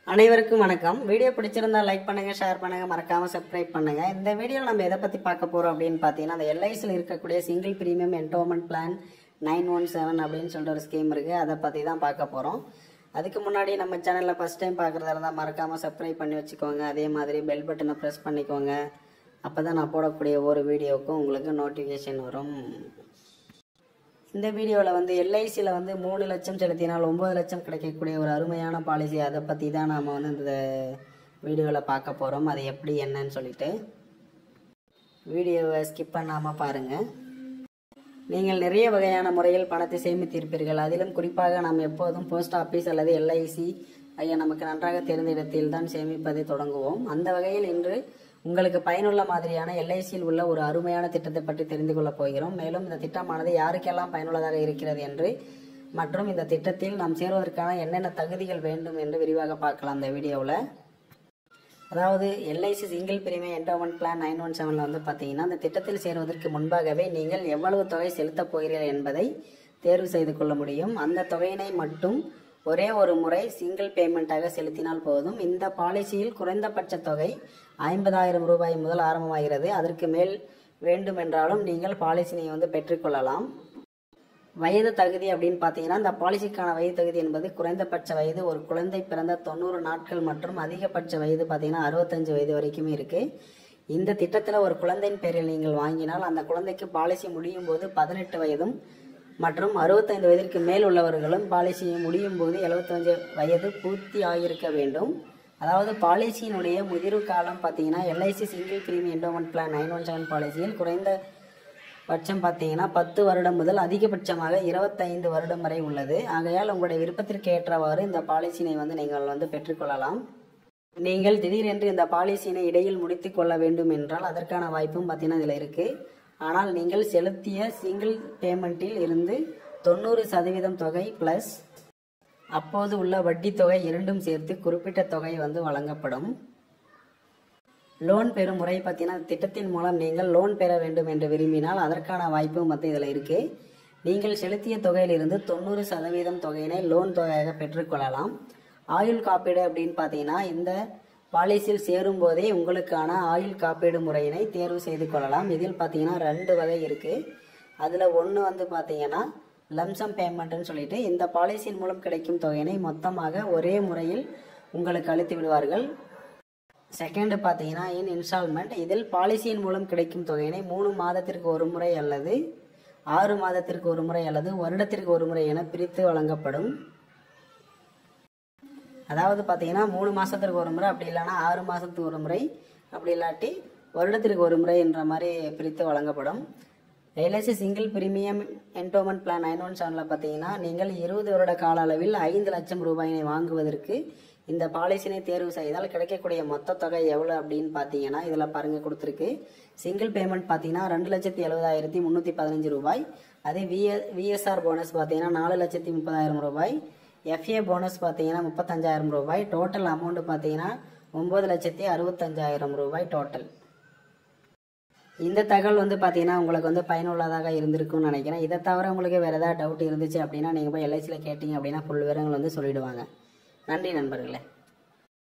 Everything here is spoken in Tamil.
அனைவருக்கும் வணக்கம் வீடியோ பிடிச்சிருந்தா லைக் பண்ணுங்க ஷேர் பண்ணுங்க மறக்காம சப்ஸ்கிரைப் பண்ணுங்க இந்த வீடியோவில் நம்ம எதை பத்தி பார்க்க போறோம் அப்படின்னு பார்த்தீங்கன்னா அந்த எல்ஐசியில் இருக்கக்கூடிய single premium endowment plan nine one seven அப்படின்னு சொல்லிட்டு ஒரு ஸ்கீம் இருக்கு அதை பத்தி தான் பார்க்க போறோம் அதுக்கு முன்னாடி நம்ம சேனல்ல ஃபர்ஸ்ட் டைம் பார்க்குறதா இருந்தால் மறக்காம சப்ஸ்கிரைப் பண்ணி வச்சுக்கோங்க அதே மாதிரி பெல் பட்டனை ப்ரெஸ் பண்ணிக்கோங்க அப்பதான் நான் போடக்கூடிய ஒரு வீடியோவுக்கும் உங்களுக்கு நோட்டிஃபிகேஷன் வரும் இந்த வீடியோவில் வந்து எல்ஐசியில் வந்து மூணு லட்சம் செலுத்தினால் ஒம்பது லட்சம் கிடைக்கக்கூடிய ஒரு அருமையான பாலிசி அதை பற்றி தான் நாம் வந்து இந்த வீடியோவில் பார்க்க போகிறோம் அது எப்படி என்னன்னு சொல்லிட்டு வீடியோவை ஸ்கிப் பண்ணாமல் பாருங்கள் நீங்கள் நிறைய வகையான முறையில் பணத்தை சேமித்திருப்பீர்கள் அதிலும் குறிப்பாக நாம் எப்போதும் போஸ்ட் ஆஃபீஸ் அல்லது எல்ஐசி ஐயா நமக்கு நன்றாக தெரிந்த இடத்தில் தான் சேமிப்பதை தொடங்குவோம் அந்த வகையில் இன்று உங்களுக்கு பயனுள்ள மாதிரியான எல்ஐசியில் உள்ள ஒரு அருமையான திட்டத்தை பற்றி தெரிந்து கொள்ளப் போகிறோம் மேலும் இந்த திட்டமானது யாருக்கெல்லாம் பயனுள்ளதாக இருக்கிறது என்று மற்றும் இந்த திட்டத்தில் நாம் சேருவதற்கான என்னென்ன தகுதிகள் வேண்டும் என்று விரிவாக பார்க்கலாம் இந்த வீடியோவில் அதாவது LIC single premium endowment plan nine one செவனில் வந்து பார்த்தீங்கன்னா இந்த திட்டத்தில் சேருவதற்கு முன்பாகவே நீங்கள் எவ்வளவு தொகை செலுத்தப் போகிறீர்கள் என்பதை தேர்வு செய்து கொள்ள முடியும் அந்த தொகையினை மட்டும் ஒரே ஒரு முறை சிங்கிள் பேமெண்ட்டாக செலுத்தினால் போதும் இந்த பாலிசியில் குறைந்தபட்ச தொகை ஐம்பதாயிரம் ரூபாய் முதல் ஆரம்பமாகிறது அதற்கு மேல் வேண்டுமென்றாலும் நீங்கள் பாலிசினை வந்து பெற்றுக்கொள்ளலாம் வயது தகுதி அப்படின்னு பார்த்தீங்கன்னா இந்த பாலிசிக்கான வயது தகுதி என்பது குறைந்தபட்ச வயது ஒரு குழந்தை பிறந்த தொண்ணூறு நாட்கள் மற்றும் அதிகபட்ச வயது பார்த்தீங்கன்னா அறுபத்தஞ்சு வயது வரைக்குமே இருக்கு இந்த திட்டத்தில் ஒரு குழந்தையின் பேரில் நீங்கள் வாங்கினால் அந்த குழந்தைக்கு பாலிசி முடியும் போது பதினெட்டு வயதும் மற்றும் அறுபத்தைந்து வயதிற்கு மேல் உள்ளவர்களும் பாலிசி முடியும் போது எழுபத்தஞ்சு வயது பூர்த்தி ஆகியிருக்க வேண்டும் அதாவது பாலிசியினுடைய முதிர்வு காலம் பார்த்தீங்கன்னா LIC single premium endowment plan nine one seven பாலிசியில் குறைந்த பட்சம் பார்த்தீங்கன்னா பத்து வருடம் முதல் அதிகபட்சமாக இருபத்தைந்து வருடம் வரை உள்ளது ஆகையால் உங்களுடைய விருப்பத்திற்கு ஏற்றவாறு இந்த பாலிசினை வந்து நீங்கள் வந்து பெற்றுக்கொள்ளலாம் நீங்கள் திடீரென்று இந்த பாலிசியினை இடையில் முடித்து கொள்ள வேண்டும் என்றால் அதற்கான வாய்ப்பும் பார்த்தீங்கன்னா இதில் இருக்குது ஆனால் நீங்கள் செலுத்திய சிங்கிள் பேமெண்ட்டில் இருந்து தொண்ணூறு சதவீதம் தொகை ப்ளஸ் அப்போது உள்ள வட்டி தொகை இரண்டும் சேர்த்து குறிப்பிட்ட தொகை வந்து வழங்கப்படும் லோன் பெறும் முறை பார்த்தீங்கன்னா திட்டத்தின் மூலம் நீங்கள் லோன் பெற வேண்டும் என்று விரும்பினால் அதற்கான வாய்ப்பும் மற்ற இதில் இருக்கு நீங்கள் செலுத்திய தொகையிலிருந்து தொண்ணூறு சதவீதம் தொகையினை லோன் தொகையாக பெற்றுக்கொள்ளலாம் ஆயுள் காப்பீடு அப்படின்னு பார்த்தீங்கன்னா இந்த பாலிசியில் சேரும் போதே உங்களுக்கான ஆயுள் காப்பீடு முறையினை தேர்வு செய்து கொள்ளலாம் இதில் பார்த்தீங்கன்னா ரெண்டு வகை இருக்கு அதில் ஒன்று வந்து பார்த்தீங்கன்னா லம்சம் பேமெண்ட்னு சொல்லிட்டு இந்த பாலிசியின் மூலம் கிடைக்கும் தொகையினை மொத்தமாக ஒரே முறையில் உங்களுக்கு அளித்து விடுவார்கள் செகண்ட் பார்த்தீங்கன்னா இன் இன்ஸ்டால்மெண்ட் இதில் பாலிசியின் மூலம் கிடைக்கும் தொகையினை மூணு மாதத்திற்கு ஒரு முறை அல்லது ஆறு மாதத்திற்கு ஒரு முறை அல்லது வருடத்திற்கு ஒரு முறை என பிரித்து வழங்கப்படும் அதாவது பார்த்தீங்கன்னா மூணு மாதத்திற்கு ஒரு முறை அப்படி இல்லைன்னா ஆறு மாதத்துக்கு ஒரு முறை அப்படி இல்லாட்டி வருடத்திற்கு ஒரு முறை என்ற மாதிரி பிரித்து வழங்கப்படும் LIC single premium endowment plan nine one செவனில் பார்த்தீங்கன்னா நீங்கள் இருபது வருட கால அளவில் ஐந்து லட்சம் ரூபாயினை வாங்குவதற்கு இந்த பாலிசினை தேர்வு செய்தால் கிடைக்கக்கூடிய மொத்த தொகை எவ்வளோ அப்படின்னு பார்த்தீங்கன்னா இதில் பாருங்க கொடுத்துருக்கு சிங்கிள் பேமெண்ட் பார்த்தீங்கன்னா ரெண்டு லட்சத்தி எழுபதாயிரத்தி முந்நூற்றி பதினஞ்சு ரூபாய் அதே விஎ விஎஸ்ஆர் போனஸ் பார்த்தீங்கன்னா நாலு லட்சத்தி முப்பதாயிரம் ரூபாய் எஃப்ஏ போனஸ் பார்த்தீங்கன்னா முப்பத்தஞ்சாயிரம் ரூபாய் டோட்டல் அமௌண்ட் பார்த்தீங்கன்னா ஒம்பது லட்சத்தி அறுபத்தஞ்சாயிரம் ரூபாய் டோட்டல் இந்த தகவல் வந்து பார்த்தீங்கன்னா உங்களுக்கு வந்து பயனுள்ளதாக இருந்திருக்கும்னு நினைக்கிறேன் இதை தவிர உங்களுக்கு வேறு ஏதாவது டவுட் இருந்துச்சு அப்படின்னா நீங்கள் போய் எல்ஐசியில் கேட்டிங்க அப்படின்னா ஃபுல் விவரங்கள் வந்து சொல்லிடுவாங்க நன்றி நண்பர்களே